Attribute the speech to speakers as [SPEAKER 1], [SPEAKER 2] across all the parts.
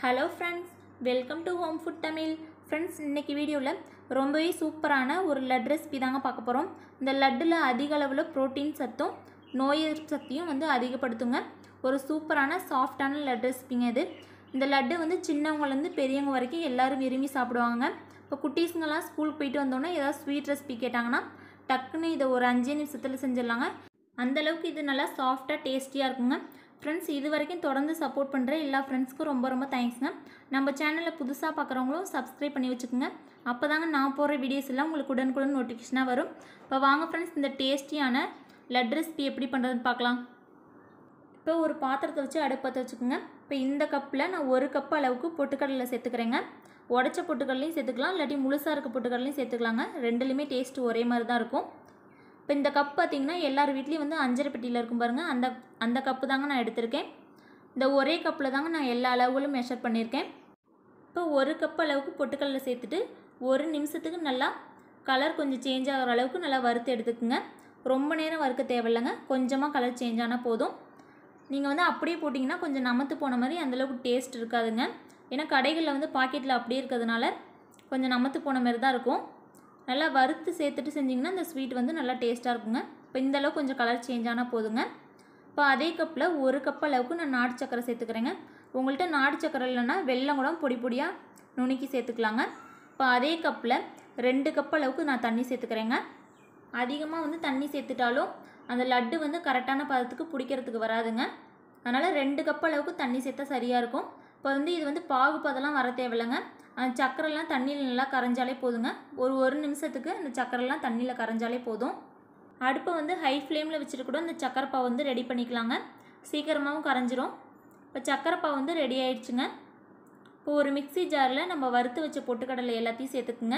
[SPEAKER 1] hello friends welcome to home food Tamil friends இன்னைக்கு வீடியோவில் ரொம்பவே சூப்பரான ஒரு லட் ரெசிபி தாங்க பார்க்க போகிறோம் இந்த லட்டில் அதிக அளவில் ப்ரோட்டீன் சத்தும் நோய் எதிர்ப்பு சக்தியும் வந்து அதிகப்படுத்துங்க ஒரு சூப்பரான சாஃப்டான லட் ரெசிபிங்க இது இந்த லட்டு வந்து சின்னவங்கலேருந்து பெரியவங்க வரைக்கும் எல்லாரும் விரும்பி சாப்பிடுவாங்க இப்போ குட்டீஸுங்கெல்லாம் ஸ்கூலுக்கு போயிட்டு வந்தோன்னே ஏதாவது ஸ்வீட் ரெசிபி கேட்டாங்கன்னா டக்குன்னு இதை ஒரு அஞ்சே நிமிஷத்தில் செஞ்சிடலாங்க அந்தளவுக்கு இது நல்லா சாஃப்டாக டேஸ்டியாக இருக்குங்க ஃப்ரெண்ட்ஸ் இது வரைக்கும் தொடர்ந்து சப்போர்ட் பண்ணுற எல்லா ஃப்ரெண்ட்ஸ்க்கும் ரொம்ப ரொம்ப தேங்க்ஸ்ங்க நம்ம சேனலில் புதுசாக பார்க்குறவங்களும் சப்ஸ்கிரைப் பண்ணி வச்சுக்கோங்க அப்போ தாங்க நான் போடுற வீடியோஸ் எல்லாம் உங்களுக்கு உடனுக்குடன் நோட்டிஃபிகேஷனாக வரும் இப்போ வாங்க ஃப்ரெண்ட்ஸ் இந்த டேஸ்டியான லட் ரெசிபி எப்படி பண்ணுறதுன்னு பார்க்கலாம் இப்போ ஒரு பாத்திரத்தை வச்சு அடுப்பத்தை வச்சுக்கோங்க இப்போ இந்த கப்பில் நான் ஒரு கப் அளவுக்கு பொட்டுக்கடலை சேர்த்துக்கிறேங்க உடச்ச பொட்டுக்கடலையும் சேர்த்துக்கலாம் இல்லாட்டி முழுசாக இருக்க பொட்டுக்கடலையும் சேர்த்துக்கலாங்க ரெண்டுலேயுமே டேஸ்ட்டு ஒரே மாதிரி தான் இருக்கும் இப்போ இந்த கப் பார்த்திங்கன்னா எல்லார் வீட்லேயும் வந்து அஞ்சரை பெட்டியில் இருக்கும் பாருங்கள் அந்த அந்த கப்பு தாங்க நான் எடுத்திருக்கேன் இந்த ஒரே கப்பில் தாங்க நான் எல்லா அளவுகளும் மெஷர் பண்ணியிருக்கேன் இப்போ ஒரு கப் அளவுக்கு பொட்டுக்கடலை சேர்த்துட்டு ஒரு நிமிஷத்துக்கு நல்லா கலர் கொஞ்சம் சேஞ்ச் ஆகிற அளவுக்கு நல்லா வறுத்து எடுத்துக்குங்க ரொம்ப நேரம் வறுக்க தேவையில்லைங்க கொஞ்சமாக கலர் சேஞ்ச் ஆனால் போதும் நீங்கள் வந்து அப்படியே போட்டிங்கன்னா கொஞ்சம் நமத்து போன மாதிரி அந்தளவுக்கு டேஸ்ட் இருக்காதுங்க ஏன்னா கடைகளில் வந்து பாக்கெட்டில் அப்படியே இருக்கிறதுனால கொஞ்சம் நமத்து போன மாதிரி தான் இருக்கும் நல்லா வறுத்து சேர்த்துட்டு செஞ்சிங்கன்னா இந்த ஸ்வீட் வந்து நல்லா டேஸ்ட்டாக இருக்குங்க இப்போ இந்த அளவுக்கு கொஞ்சம் கலர் சேஞ்ச் ஆனால் போதுங்க இப்போ அதே கப்பில் ஒரு கப் அளவுக்கு நான் நாட்டு சக்கரை சேர்த்துக்கிறேங்க உங்கள்கிட்ட நாட்டு சக்கரை இல்லைன்னா வெல்லம் கூட பொடி பொடியாக நுணுக்கி சேர்த்துக்கலாங்க இப்போ அதே கப்பில் ரெண்டு கப் அளவுக்கு நான் தண்ணி சேர்த்துக்கிறேங்க அதிகமாக வந்து தண்ணி சேர்த்துட்டாலும் அந்த லட்டு வந்து கரெக்டான பதத்துக்கு பிடிக்கிறதுக்கு வராதுங்க அதனால் ரெண்டு கப் அளவுக்கு தண்ணி சேர்த்தா சரியாக இருக்கும் இப்போ வந்து இது வந்து பாகு பதெல்லாம் வர தேவையில்லைங்க அந்த சக்கரைலாம் தண்ணியில் நல்லா கரைஞ்சாலே போதுங்க ஒரு ஒரு நிமிஷத்துக்கு அந்த சக்கரைலாம் தண்ணியில் கரைஞ்சாலே போதும் அடுப்பை வந்து ஹை ஃப்ளேமில் வச்சுட்டு கூட இந்த சக்கரை பாவு வந்து ரெடி பண்ணிக்கலாங்க சீக்கிரமாகவும் கரைஞ்சிரும் இப்போ சக்கரை பாவு வந்து ரெடி ஆயிடுச்சுங்க இப்போ ஒரு மிக்ஸி ஜாரில் நம்ம வறுத்து வச்ச பொட்டுக்கடலை எல்லாத்தையும் சேர்த்துக்குங்க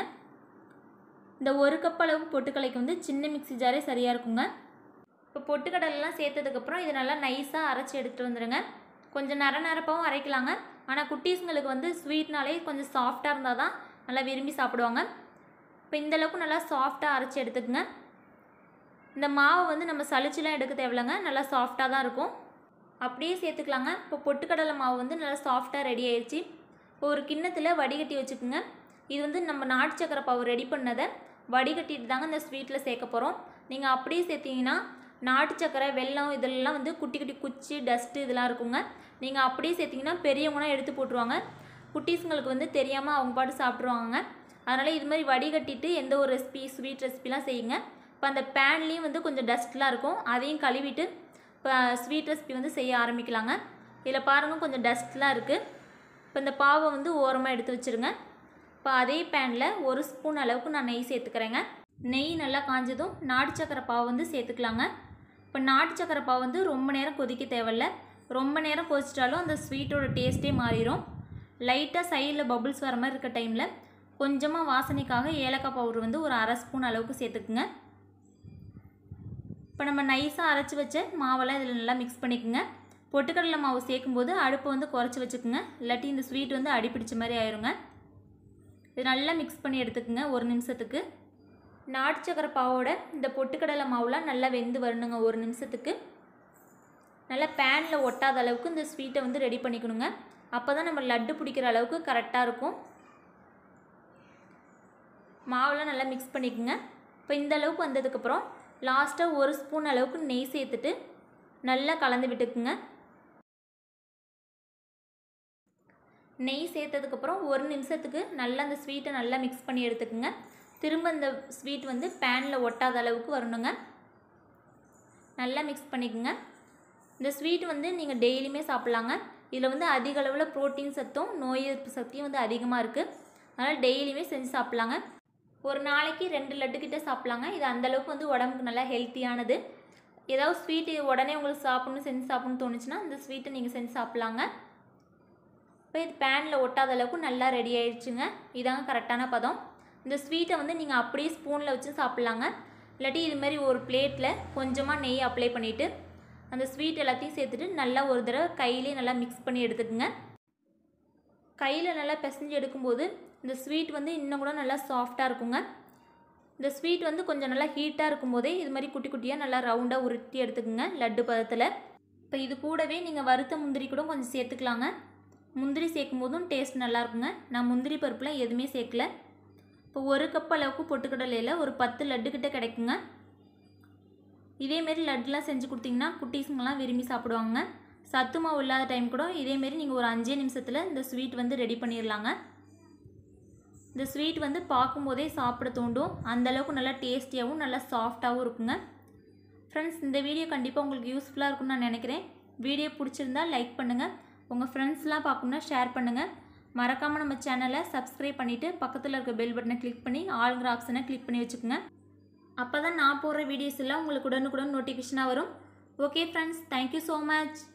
[SPEAKER 1] இந்த ஒரு கப் அளவு பொட்டுக்கடலைக்கு வந்து சின்ன மிக்ஸி ஜாரே சரியாக இருக்குங்க இப்போ பொட்டுக்கடலைலாம் சேர்த்ததுக்கப்புறம் இதை நல்லா நைஸாக அரைச்சி எடுத்துகிட்டு வந்துடுங்க கொஞ்சம் நர நரப்பாகவும் அரைக்கலாங்க ஆனால் குட்டீஸுங்களுக்கு வந்து ஸ்வீட்னாலே கொஞ்சம் சாஃப்டாக இருந்தால் தான் நல்லா விரும்பி சாப்பிடுவாங்க இப்போ இந்தளவுக்கு நல்லா சாஃப்டாக அரைச்சி எடுத்துக்கோங்க இந்த மாவை வந்து நம்ம சளிச்சுலாம் எடுக்க தேவையில்லைங்க நல்லா சாஃப்டாக தான் இருக்கும் அப்படியே சேர்த்துக்கலாங்க இப்போ பொட்டுக்கடலை மாவு வந்து நல்லா சாஃப்டாக ரெடி ஆயிடுச்சு இப்போ ஒரு கிண்ணத்தில் வடிகட்டி வச்சுக்கோங்க இது வந்து நம்ம நாட்டு சக்கரை பாவு ரெடி பண்ணதை வடிகட்டிட்டு தாங்க இந்த ஸ்வீட்டில் சேர்க்க போகிறோம் நீங்கள் அப்படியே சேர்த்தீங்கன்னா நாட்டு சக்கரை வெல்லம் இதெல்லாம் வந்து குட்டி குட்டி குச்சி டஸ்ட்டு இதெல்லாம் இருக்குங்க நீங்கள் அப்படியே சேர்த்திங்கன்னா பெரியவங்களாம் எடுத்து போட்டுருவாங்க குட்டீஸுங்களுக்கு வந்து தெரியாமல் அவங்க பாட்டு சாப்பிட்ருவாங்க அதனால் இது மாதிரி வடிகட்டிட்டு எந்த ஒரு ரெசிபி ஸ்வீட் ரெசிபிலாம் செய்யுங்க இப்போ அந்த பேன்லேயும் வந்து கொஞ்சம் டஸ்ட்லாம் இருக்கும் அதையும் கழுவிட்டு இப்போ ஸ்வீட் ரெசிபி வந்து செய்ய ஆரம்பிக்கலாங்க இதில் பாருங்கள் கொஞ்சம் டஸ்ட்லாம் இருக்குது இப்போ இந்த பாவை வந்து ஓரமாக எடுத்து வச்சுருங்க இப்போ அதே பேனில் ஒரு ஸ்பூன் அளவுக்கு நான் நெய் சேர்த்துக்கிறேங்க நெய் நல்லா காஞ்சதும் நாட்டு சக்கரை பாவு வந்து சேர்த்துக்கலாங்க இப்போ நாட்டு சக்கரை பாவு வந்து ரொம்ப நேரம் கொதிக்க தேவையில்ல ரொம்ப நேரம் கொதிச்சிட்டாலும் அந்த ஸ்வீட்டோட டேஸ்ட்டே மாறிடும் லைட்டாக சைடில் பபுள்ஸ் வர மாதிரி இருக்க டைமில் கொஞ்சமாக வாசனைக்காக ஏலக்காய் பவுடர் வந்து ஒரு அரை ஸ்பூன் அளவுக்கு சேர்த்துக்குங்க இப்போ நம்ம நைஸாக அரைச்சி வச்ச மாவெல்லாம் இதில் நல்லா மிக்ஸ் பண்ணிக்கோங்க பொட்டுக்கடலை மாவு சேர்க்கும்போது அடுப்பை வந்து குறைச்சி வச்சுக்கோங்க இல்லாட்டி இந்த ஸ்வீட் வந்து அடிப்பிடிச்ச மாதிரி ஆயிருங்க இது நல்லா மிக்ஸ் பண்ணி எடுத்துக்கோங்க ஒரு நிமிஷத்துக்கு நாட்டு சக்கரை பாவோட இந்த பொட்டுக்கடலை மாவுலாம் நல்லா வெந்து வரணுங்க ஒரு நிமிஷத்துக்கு நல்லா பேனில் ஒட்டாத அளவுக்கு இந்த ஸ்வீட்டை வந்து ரெடி பண்ணிக்கணுங்க அப்போ தான் நம்ம லட்டு பிடிக்கிற அளவுக்கு கரெக்டாக இருக்கும் மாவுலாம் நல்லா மிக்ஸ் பண்ணிக்கோங்க இப்போ இந்த அளவுக்கு வந்ததுக்கப்புறம் லாஸ்ட்டாக ஒரு ஸ்பூன் அளவுக்கு நெய் சேர்த்துட்டு நல்லா கலந்து விட்டுக்குங்க நெய் சேர்த்ததுக்கப்புறம் ஒரு நிமிஷத்துக்கு நல்லா அந்த ஸ்வீட்டை நல்லா மிக்ஸ் பண்ணி எடுத்துக்குங்க திரும்ப இந்த ஸ்வீட் வந்து பேனில் ஒட்டாத அளவுக்கு வரணுங்க நல்லா மிக்ஸ் பண்ணிக்கோங்க இந்த ஸ்வீட் வந்து நீங்கள் டெய்லியுமே சாப்பிட்லாங்க இதில் வந்து அதிக அளவில் ப்ரோட்டீன் சத்தும் நோய் எதிர்ப்பு சக்தியும் வந்து அதிகமாக இருக்குது அதனால் டெய்லியுமே செஞ்சு சாப்பிட்லாங்க ஒரு நாளைக்கு ரெண்டு லட்டு கிட்ட சாப்பிட்லாங்க இது அந்தளவுக்கு வந்து உடம்புக்கு நல்லா ஹெல்த்தியானது ஏதாவது ஸ்வீட்டு உடனே உங்களுக்கு சாப்பிட்ணும் செஞ்சு சாப்பிட்ணுன்னு தோணுச்சுன்னா இந்த ஸ்வீட்டை நீங்கள் செஞ்சு சாப்பிட்லாங்க இப்போ இது பேனில் ஒட்டாத அளவுக்கு நல்லா ரெடி ஆயிடுச்சுங்க இதாங்க கரெக்டான பதம் இந்த ஸ்வீட்டை வந்து நீங்கள் அப்படியே ஸ்பூனில் வச்சு சாப்பிட்லாங்க இல்லாட்டி இது மாதிரி ஒரு பிளேட்டில் கொஞ்சமாக நெய் அப்ளை பண்ணிவிட்டு அந்த ஸ்வீட் எல்லாத்தையும் சேர்த்துட்டு நல்லா ஒரு தடவை கையிலே நல்லா மிக்ஸ் பண்ணி எடுத்துக்குங்க கையில் நல்லா பிசைஞ்சு எடுக்கும்போது இந்த ஸ்வீட் வந்து இன்னும் கூட நல்லா சாஃப்டாக இருக்குங்க இந்த ஸ்வீட் வந்து கொஞ்சம் நல்லா ஹீட்டாக இருக்கும்போதே இது மாதிரி குட்டி குட்டியாக நல்லா ரவுண்டாக உருட்டி எடுத்துக்குங்க லட்டு பதத்தில் இப்போ இது கூடவே நீங்கள் வறுத்த முந்திரி கூட கொஞ்சம் சேர்த்துக்கலாங்க முந்திரி சேர்க்கும் போதும் டேஸ்ட் நல்லா இருக்குங்க நான் முந்திரி பருப்பில் எதுவுமே சேர்க்கல இப்போ ஒரு கப் அளவுக்கு பொட்டுக்கடலையில் ஒரு பத்து லட்டு கிட்ட கிடைக்குங்க இதேமாரி லட்டுலாம் செஞ்சு கொடுத்தீங்கன்னா குட்டீஸுங்கெல்லாம் விரும்பி சாப்பிடுவாங்க சத்து மாவு இல்லாத டைம் கூட இதேமாரி நீங்கள் ஒரு அஞ்சே நிமிஷத்தில் இந்த ஸ்வீட் வந்து ரெடி பண்ணிடலாங்க இந்த ஸ்வீட் வந்து பார்க்கும்போதே சாப்பிட தோண்டும் அந்தளவுக்கு நல்லா டேஸ்டியாகவும் நல்லா சாஃப்டாகவும் இருக்குங்க ஃப்ரெண்ட்ஸ் இந்த வீடியோ கண்டிப்பாக உங்களுக்கு யூஸ்ஃபுல்லாக இருக்கும்னு நான் நினைக்கிறேன் வீடியோ பிடிச்சிருந்தா லைக் பண்ணுங்கள் உங்கள் ஃப்ரெண்ட்ஸ்லாம் பார்க்கணுன்னா ஷேர் பண்ணுங்கள் மறக்காமல் நம்ம சேனலை சப்ஸ்கிரைப் பண்ணிவிட்டு பக்கத்தில் இருக்க பெல் பட்டனை கிளிக் பண்ணி ஆளுங்கிற ஆப்ஷனை கிளிக் பண்ணி வச்சுக்கோங்க அப்போ தான் நான் போடுற வீடியோஸ் எல்லாம் உங்களுக்கு உடனுக்குடன் நோட்டிஃபிகேஷனாக வரும் okay friends thank you so much